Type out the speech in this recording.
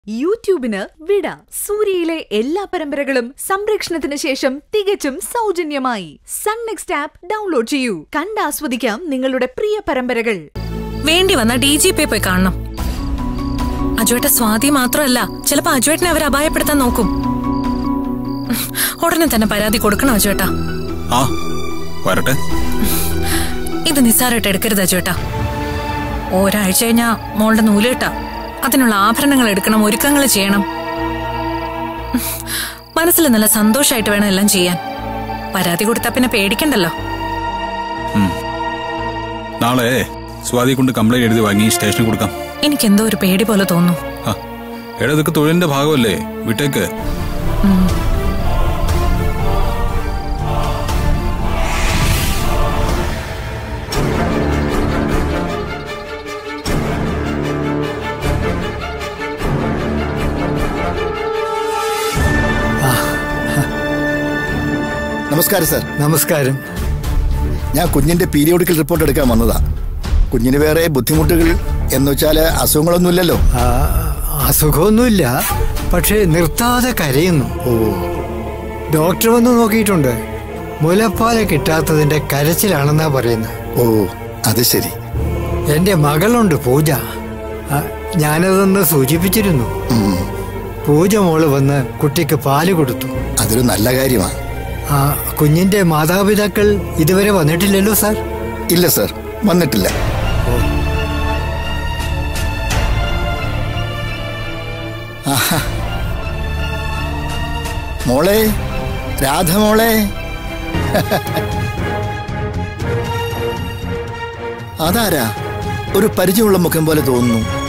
യൂട്യൂബിന് വിട സൂര്യയിലെ എല്ലാ പരമ്പരകളും സംരക്ഷണത്തിന് ശേഷം തികച്ചും സൗജന്യമായി സൺ നെക്സ്റ്റ് ആപ്പ് ഡൗൺലോഡ് ചെയ്യൂ കണ്ടാസ്വദിക്കാം നിങ്ങളുടെ പ്രിയ പരമ്പരകൾ വേണ്ടി വന്ന ഡി ജി പിയെ പോയി കാണണം അജുവേട്ട സ്വാതി മാത്രമല്ല ചിലപ്പോ അജുവേട്ടനെ അവർ അപായപ്പെടുത്താൻ നോക്കും ഉടനെ തന്നെ പരാതി കൊടുക്കണം അജുവേട്ട ആ വരട്ടെ ഇത് നിസ്സാരമായിട്ട് എടുക്കരുത് അജുവേട്ട ഒരാഴ്ച കഴിഞ്ഞാ മോളുടെ നൂലേട്ട അതിനുള്ള ആഭരണങ്ങൾ എടുക്കണം ഒരുക്കങ്ങൾ ചെയ്യണം മനസ്സിൽ നല്ല സന്തോഷമായിട്ട് വേണം എല്ലാം ചെയ്യാൻ പരാതി കൊടുത്താ പിന്നെ പേടിക്കണ്ടല്ലോ നാളെ സ്വാതി കൊണ്ട് കംപ്ലൈന്റ് എഴുതി വാങ്ങി സ്റ്റേഷനിൽ കൊടുക്കാം എനിക്കെന്തോ ഒരു പേടി പോലെ തോന്നുന്നു ആ എടാ ഇതൊക്കെ തൊഴിലിന്റെ ഭാഗമല്ലേ വിട്ടേക്ക് നമസ്കാരം സാർ നമസ്കാരം ഞാൻ കുഞ്ഞിന്റെ പീരിയോഡിക്കൽ റിപ്പോർട്ട് എടുക്കാൻ വന്നതാ കുഞ്ഞിന് വേറെ ബുദ്ധിമുട്ടുകൾ എന്ന് വെച്ചാല് അസുഖങ്ങളൊന്നുമില്ലല്ലോ ആ, അസുഖമൊന്നുമില്ല പക്ഷേ നിർത്താതെ കരയുന്നു ഓ ഡോക്ടർ വന്ന് നോക്കിയിട്ടുണ്ട് മുലപ്പാല കിട്ടാത്തതിന്റെ കരച്ചിലാണെന്നാ പറയുന്നത് ഓ അത് ശരി എന്റെ മകളുണ്ട് പൂജ ആ, ഞാനതൊന്ന് സൂചിപ്പിച്ചിരുന്നു ഉം, പൂജ മോള് വന്ന് കുട്ടിക്ക് പാല് കൊടുത്തു അതൊരു നല്ല കാര്യമാണ് ആ കുഞ്ഞിന്റെ മാതാപിതാക്കൾ ഇതുവരെ വന്നിട്ടില്ലല്ലോ സാർ ഇല്ല സാർ വന്നിട്ടില്ല ആഹാ. മോളെ രാധ മോളെ അതാരാ ഒരു പരിചയമുള്ള മുഖം പോലെ തോന്നുന്നു